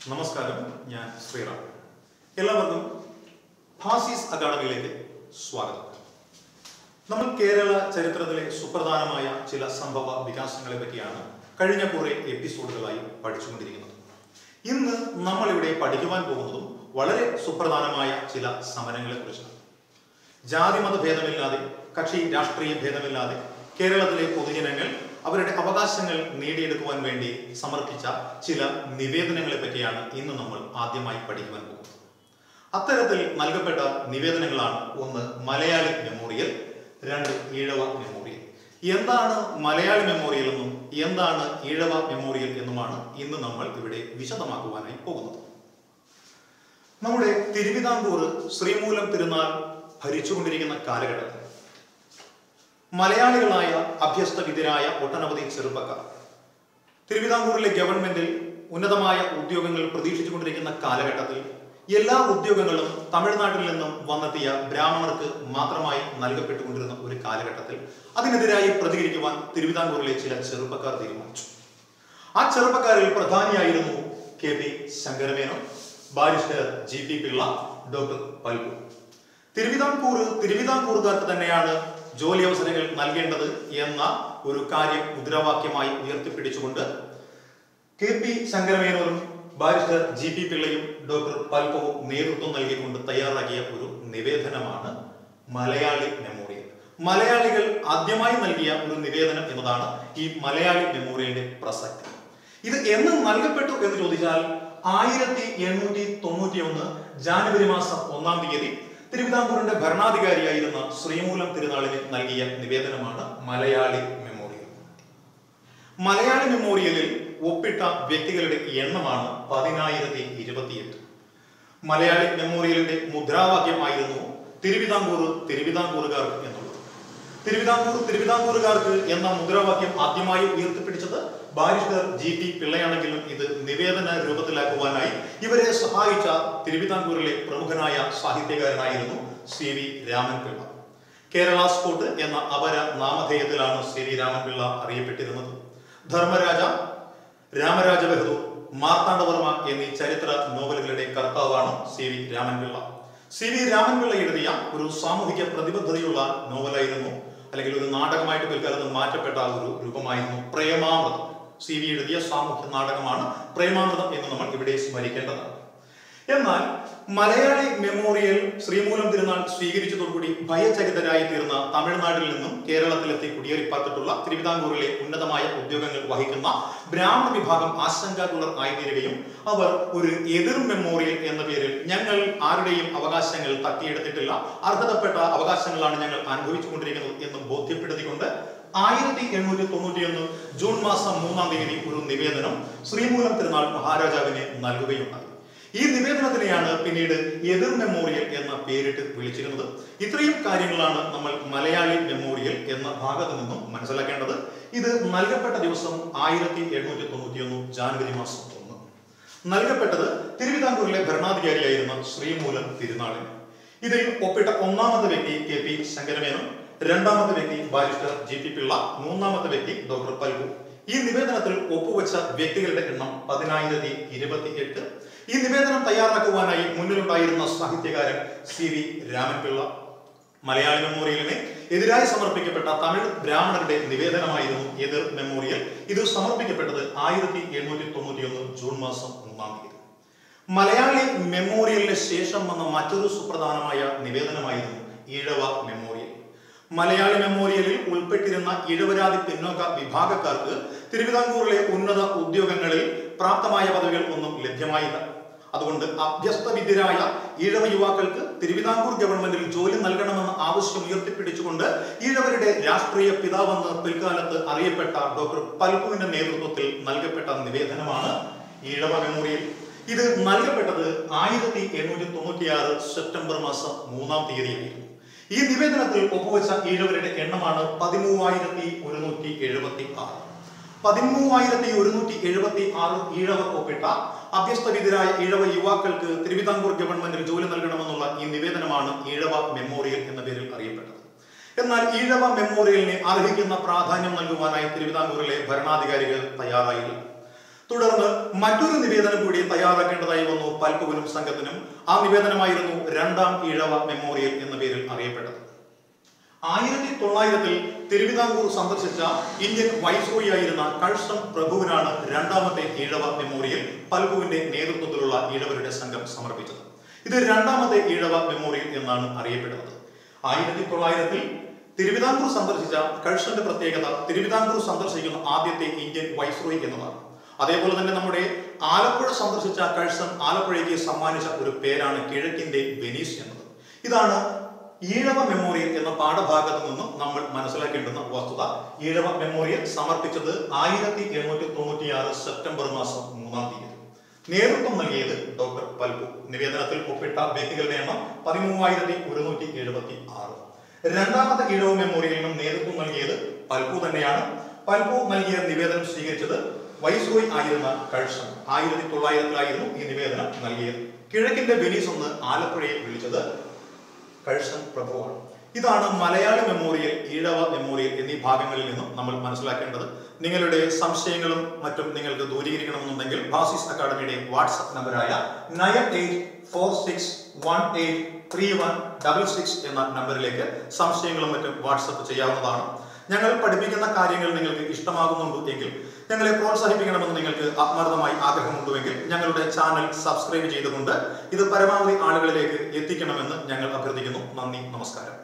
നമസ്കാരം ഞാൻ ശ്രീറാം എല്ലാവർക്കും ഫാസിസ് അക്കാഡമിയിലേക്ക് സ്വാഗതം നമ്മൾ കേരള ചരിത്രത്തിലെ സുപ്രധാനമായ ചില സംഭവ വികാസങ്ങളെ പറ്റിയാണ് കഴിഞ്ഞ കുറെ എപ്പിസോഡുകളായി പഠിച്ചുകൊണ്ടിരിക്കുന്നത് ഇന്ന് നമ്മൾ ഇവിടെ പഠിക്കുവാൻ പോകുന്നതും വളരെ സുപ്രധാനമായ ചില സമരങ്ങളെ കുറിച്ചാണ് ജാതിമത ഭേദമില്ലാതെ കക്ഷി രാഷ്ട്രീയ ഭേദമില്ലാതെ കേരളത്തിലെ പൊതുജനങ്ങൾ അവരുടെ അവകാശങ്ങൾ നേടിയെടുക്കുവാൻ വേണ്ടി സമർപ്പിച്ച ചില നിവേദനങ്ങളെ പറ്റിയാണ് ഇന്ന് നമ്മൾ ആദ്യമായി പഠിക്കുവാൻ പോകുന്നത് അത്തരത്തിൽ നൽകപ്പെട്ട നിവേദനങ്ങളാണ് ഒന്ന് മലയാളി മെമ്മോറിയൽ രണ്ട് ഈഴവ മെമ്മോറിയൽ എന്താണ് മലയാളി മെമ്മോറിയൽ എന്നും എന്താണ് ഈഴവ മെമ്മോറിയൽ എന്നുമാണ് ഇന്ന് നമ്മൾ ഇവിടെ വിശദമാക്കുവാനായി പോകുന്നത് നമ്മുടെ തിരുവിതാംകൂർ ശ്രീമൂലം തിരുനാൾ ഭരിച്ചുകൊണ്ടിരിക്കുന്ന കാലഘട്ടത്തിൽ മലയാളികളായ അഭ്യസ്തവിദ്യരായ ഒട്ടനവധി ചെറുപ്പക്കാർ തിരുവിതാംകൂറിലെ ഗവൺമെന്റിൽ ഉന്നതമായ ഉദ്യോഗങ്ങൾ പ്രതീക്ഷിച്ചുകൊണ്ടിരിക്കുന്ന കാലഘട്ടത്തിൽ എല്ലാ ഉദ്യോഗങ്ങളും തമിഴ്നാട്ടിൽ നിന്നും വന്നെത്തിയ ബ്രാഹ്മണർക്ക് മാത്രമായി നൽകപ്പെട്ടുകൊണ്ടിരുന്ന ഒരു കാലഘട്ടത്തിൽ അതിനെതിരായി പ്രതികരിക്കുവാൻ തിരുവിതാംകൂറിലെ ചില ചെറുപ്പക്കാർ തീരുമാനിച്ചു ആ ചെറുപ്പക്കാരിൽ പ്രധാനിയായിരുന്നു K P Sankara Menon barrister G P Pillai doctor Palpu Thiruvithamkoor തിരുവിതാംകൂറുകാർക്ക് തന്നെയാണ് ജോലി അവസരങ്ങൾ നൽകേണ്ടത് എന്ന ഒരു കാര്യം മുദ്രാവാക്യമായി ഉയർത്തിപ്പിടിച്ചുകൊണ്ട് കെ പി ശങ്കരമേനോനും ബാരിസ്റ്റർ ജി പി പിള്ളയും ഡോക്ടർ പൽപവും നേതൃത്വം നൽകിക്കൊണ്ട് തയ്യാറാക്കിയ ഒരു നിവേദനമാണ് മലയാളി മെമ്മോറിയൽ മലയാളികൾ ആദ്യമായി നൽകിയ ഒരു നിവേദനം എന്നതാണ് ഈ മലയാളി മെമ്മോറിയലിന്റെ പ്രസക്തി ഇത് എന്ന് നൽകപ്പെട്ടു എന്ന് ചോദിച്ചാൽ ആയിരത്തി എണ്ണൂറ്റി തൊണ്ണൂറ്റി ഒന്ന് ജാനുവരി മാസം ഒന്നാം തീയതി തിരുവിതാംകൂറിന്റെ ഭരണാധികാരിയായിരുന്ന ശ്രീമൂലം തിരുനാളിന് നൽകിയ നിവേദനമാണ് മലയാളി മെമ്മോറിയൽ മലയാളി മെമ്മോറിയലിൽ ഒപ്പിട്ട വ്യക്തികളുടെ എണ്ണമാണ് പതിനായിരത്തി ഇരുപത്തിയെട്ട് മലയാളി മെമ്മോറിയലിന്റെ മുദ്രാവാക്യമായിരുന്നു തിരുവിതാംകൂർ തിരുവിതാംകൂറുകാർക്ക് എന്നുള്ളത് തിരുവിതാംകൂർ തിരുവിതാംകൂറുകാർക്ക് എന്ന മുദ്രാവാക്യം ആദ്യമായി ഉയർത്തിപ്പിടിച്ചത് ബാരിസ്റ്റർ ജി ടി പിള്ളയാണെങ്കിലും ഇത് നിവേദന രൂപത്തിലാക്കുവാനായി ഇവരെ സഹായിച്ച തിരുവിതാംകൂറിലെ പ്രമുഖനായ സാഹിത്യകാരനായിരുന്നു C V Raman Pillai Kerala Scott എന്ന അപര നാമധേയത്തിലാണ് സി വി രാമൻപിള്ള അറിയപ്പെട്ടിരുന്നത് ധർമ്മരാജ രാമരാജ ബഹദൂർ മാർത്താണ്ഡവർമ്മ എന്നീ ചരിത്ര നോവലുകളുടെ കർത്താവാണ് C V Raman Pillai C V Raman Pillai എഴുതിയ ഒരു സാമൂഹിക പ്രതിബദ്ധതയുള്ള നോവലായിരുന്നു അല്ലെങ്കിൽ ഒരു നാടകമായിട്ട് പിൽക്കാലത്ത് മാറ്റപ്പെട്ട ഒരു രൂപമായിരുന്നു പ്രേമാമൃതം സി വി എഴുതിയ സാമൂഹ്യ നാടകമാണ് പ്രേമാമൃതം എന്ന് നമ്മൾ ഇവിടെ സ്മരിക്കേണ്ടതാണ് എന്നാൽ മലയാളി മെമ്മോറിയൽ ശ്രീമൂലം തിരുനാൾ സ്വീകരിച്ചതോടുകൂടി ഭയചകിതരായി തീർന്ന തമിഴ്നാട്ടിൽ നിന്നും കേരളത്തിലെത്തി കുടിയേറിപ്പാർത്തിട്ടുള്ള തിരുവിതാംകൂറിലെ ഉന്നതമായ ഉദ്യോഗങ്ങൾ വഹിക്കുന്ന ബ്രാഹ്മണ വിഭാഗം ആശങ്കാകുലർ ആയിത്തീരുകയും അവർ ഒരു എതിർ മെമ്മോറിയൽ എന്ന പേരിൽ ഞങ്ങൾ ആരുടെയും അവകാശങ്ങൾ തട്ടിയെടുത്തിട്ടില്ല അർഹതപ്പെട്ട അവകാശങ്ങളാണ് ഞങ്ങൾ അനുഭവിച്ചുകൊണ്ടിരിക്കുന്നത് എന്ന് ബോധ്യപ്പെടുത്തിക്കൊണ്ട് ആയിരത്തി എണ്ണൂറ്റി തൊണ്ണൂറ്റിയൊന്ന് ജൂൺ മാസം മൂന്നാം തീയതി ഒരു നിവേദനം ശ്രീമൂലം തിരുനാൾ മഹാരാജാവിന് നൽകുകയുണ്ടായി ഈ നിവേദനത്തിനെയാണ് പിന്നീട് എതിർ മെമ്മോറിയൽ എന്ന പേരിട്ട് വിളിച്ചിരുന്നത് ഇത്രയും കാര്യങ്ങളാണ് നമ്മൾ മലയാളി മെമ്മോറിയൽ എന്ന ഭാഗത്ത് നിന്നും മനസ്സിലാക്കേണ്ടത് ഇത് നൽകപ്പെട്ട ദിവസം ആയിരത്തി എണ്ണൂറ്റി തൊണ്ണൂറ്റിയൊന്ന് ജാനുവരി മാസം ഒന്ന് നൽകപ്പെട്ടത് തിരുവിതാംകൂറിലെ ഭരണാധികാരിയായിരുന്ന ശ്രീമൂലം തിരുനാളിന് ഇതിൽ ഒപ്പിട്ട ഒന്നാമത്തെ വ്യക്തി കെ പി ശങ്കരമേനോൻ രണ്ടാമത്തെ വ്യക്തി ബാരിസ്റ്റർ ജി പി പിള്ള മൂന്നാമത്തെ വ്യക്തി ഡോക്ടർ പൽപു ഈ നിവേദനത്തിൽ ഒപ്പുവെച്ച വ്യക്തികളുടെ എണ്ണം പതിനായിരത്തി ഇരുപത്തി എട്ട് ഈ നിവേദനം തയ്യാറാക്കുവാനായി മുന്നിലുണ്ടായിരുന്ന സാഹിത്യകാരൻ സി വി രാമൻപിള്ള മലയാള മെമ്മോറിയലിന് എതിരായി സമർപ്പിക്കപ്പെട്ട തമിഴ് ബ്രാഹ്മണരുടെ നിവേദനമായിരുന്നു എതിർ മെമ്മോറിയൽ ഇത് സമർപ്പിക്കപ്പെട്ടത് ആയിരത്തി എണ്ണൂറ്റി തൊണ്ണൂറ്റിയൊന്ന് ജൂൺ മാസം മൂന്നാം തീയതി മലയാളി മെമ്മോറിയലിന് ശേഷം വന്ന മറ്റൊരു സുപ്രധാനമായ നിവേദനമായിരുന്നു ഈഴവ മെമ്മോറിയൽ മലയാളി മെമ്മോറിയലിൽ ഉൾപ്പെട്ടിരുന്ന ഇഴവരാതി പിന്നോക്ക വിഭാഗക്കാർക്ക് തിരുവിതാംകൂറിലെ ഉന്നത ഉദ്യോഗങ്ങളിൽ പ്രാപ്തമായ പദവികൾ ഒന്നും ലഭ്യമായില്ല അതുകൊണ്ട് അഭ്യസ്തവിദ്യരായ ഈഴവ യുവാക്കൾക്ക് തിരുവിതാംകൂർ ഗവൺമെന്റിൽ ജോലി നൽകണമെന്ന ആവശ്യം ഉയർത്തിപ്പിടിച്ചുകൊണ്ട് ഈഴവരുടെ രാഷ്ട്രീയ പിതാവെന്ന് പിൽക്കാലത്ത് അറിയപ്പെട്ട ഡോക്ടർ പൽപുവിന്റെ നേതൃത്വത്തിൽ നൽകപ്പെട്ട നിവേദനമാണ് ഈഴവ മെമ്മോറിയൽ ഇത് നൽകപ്പെട്ടത് ആയിരത്തി എണ്ണൂറ്റി തൊണ്ണൂറ്റിയാറ് സെപ്റ്റംബർ മാസം മൂന്നാം തീയതിയായിരുന്നു ഈ നിവേദനത്തിൽ ഒപ്പുവെച്ച ഈഴവരുടെ എണ്ണമാണ് പതിമൂവായിരത്തി ഒരുന്നൂറ്റി എഴുപത്തി ആറ് പതിമൂവായിരത്തി ഒരുന്നൂറ്റി എഴുപത്തി ആറ് ഈഴവർ ഒപ്പിട്ട അഭ്യസ്തവിധരായ ഈഴവ യുവാക്കൾക്ക് തിരുവിതാംകൂർ ഗവൺമെന്റിൽ ജോലി നൽകണമെന്നുള്ള ഈ നിവേദനമാണ് ഈഴവ മെമ്മോറിയൽ എന്ന പേരിൽ അറിയപ്പെട്ടത് എന്നാൽ ഈഴവ മെമ്മോറിയലിന് അർഹിക്കുന്ന പ്രാധാന്യം നൽകുവാനായി തിരുവിതാംകൂറിലെ ഭരണാധികാരികൾ തയ്യാറായില്ല തുടർന്ന് മറ്റൊരു നിവേദനം കൂടി തയ്യാറാക്കേണ്ടതായി വന്നു പൽപ്പുവിനും സംഘത്തിനും ആ നിവേദനമായിരുന്നു രണ്ടാം ഈഴവ മെമ്മോറിയൽ എന്ന പേരിൽ അറിയപ്പെട്ടത് ആയിരത്തി തൊള്ളായിരത്തിൽ തിരുവിതാംകൂർ സന്ദർശിച്ച ഇന്ത്യൻ വൈസ്രോയി ആയിരുന്ന കഴ്സം പ്രഭുവിനാണ് രണ്ടാമത്തെ ഈഴവ മെമ്മോറിയൽ പൽപുവിന്റെ നേതൃത്വത്തിലുള്ള ഈഴവരുടെ സംഘം സമർപ്പിച്ചത് ഇത് രണ്ടാമത്തെ ഈഴവ മെമ്മോറിയൽ എന്നാണ് അറിയപ്പെടുന്നത് ആയിരത്തി തൊള്ളായിരത്തിൽ തിരുവിതാംകൂർ സന്ദർശിച്ച കഴ്സന്റെ പ്രത്യേകത തിരുവിതാംകൂർ സന്ദർശിക്കുന്ന ആദ്യത്തെ ഇന്ത്യൻ വൈസ്രോയി എന്നതാണ് അതേപോലെ തന്നെ നമ്മുടെ ആലപ്പുഴ സന്ദർശിച്ച കഴ്സൺ ആലപ്പുഴയ്ക്ക് സമ്മാനിച്ച ഒരു പേരാണ് കിഴക്കിന്റെ വെനീസ് എന്നത് ഇതാണ് ഈഴവ മെമ്മോറിയൽ എന്ന പാഠഭാഗത്ത് നിന്നും നമ്മൾ മനസ്സിലാക്കേണ്ടുന്ന വസ്തുത ഈഴവ മെമ്മോറിയൽ സമർപ്പിച്ചത് ആയിരത്തി എണ്ണൂറ്റി തൊണ്ണൂറ്റിയാറ് സെപ്റ്റംബർ മാസം മൂന്നാം തീയതി നേതൃത്വം നൽകിയത് ഡോക്ടർ പൽപു നിവേദനത്തിൽ ഒപ്പിട്ട വ്യക്തികളുടെ എണ്ണം പതിമൂവായിരത്തി ഒരുന്നൂറ്റി എഴുപത്തി ആറ് രണ്ടാമത്തെ ഈഴവ മെമ്മോറിയലിനും നേതൃത്വം നൽകിയത് പൽപു തന്നെയാണ് പൽപു നൽകിയ നിവേദനം സ്വീകരിച്ചത് വൈസ്രോയി ആയിരുന്ന കഴ്സൺ ആയിരത്തി തൊള്ളായിരത്തിലായിരുന്നു ഈ നിവേദനം നൽകിയത് കിഴക്കിന്റെ വെനീസ് ഒന്ന് ആലപ്പുഴയെ വിളിച്ചത് കഴ്സൺ പ്രഭുവാണ് ഇതാണ് മലയാള മെമ്മോറിയൽ ഈഴവ മെമ്മോറിയൽ എന്നീ ഭാഗങ്ങളിൽ നിന്നും നമ്മൾ മനസ്സിലാക്കേണ്ടത് നിങ്ങളുടെ സംശയങ്ങളും മറ്റും നിങ്ങൾക്ക് ദൂരീകരിക്കണമെന്നുണ്ടെങ്കിൽ ബാസിസ് അക്കാഡമിയുടെ വാട്സ്ആപ്പ് നമ്പറായ nine eight four six one eight three one double six എന്ന നമ്പറിലേക്ക് സംശയങ്ങളും മറ്റും വാട്സപ്പ് ചെയ്യാവുന്നതാണ് ഞങ്ങൾ പഠിപ്പിക്കുന്ന കാര്യങ്ങൾ നിങ്ങൾക്ക് ഇഷ്ടമാകുന്നുണ്ട് എങ്കിൽ ഞങ്ങളെ പ്രോത്സാഹിപ്പിക്കണമെന്ന് നിങ്ങൾക്ക് ആത്മാർത്ഥമായി ആഗ്രഹമുണ്ടുവെങ്കിൽ ഞങ്ങളുടെ ചാനൽ സബ്സ്ക്രൈബ് ചെയ്തുകൊണ്ട് ഇത് പരമാവധി ആളുകളിലേക്ക് എത്തിക്കണമെന്ന് ഞങ്ങൾ അഭ്യർത്ഥിക്കുന്നു നന്ദി നമസ്കാരം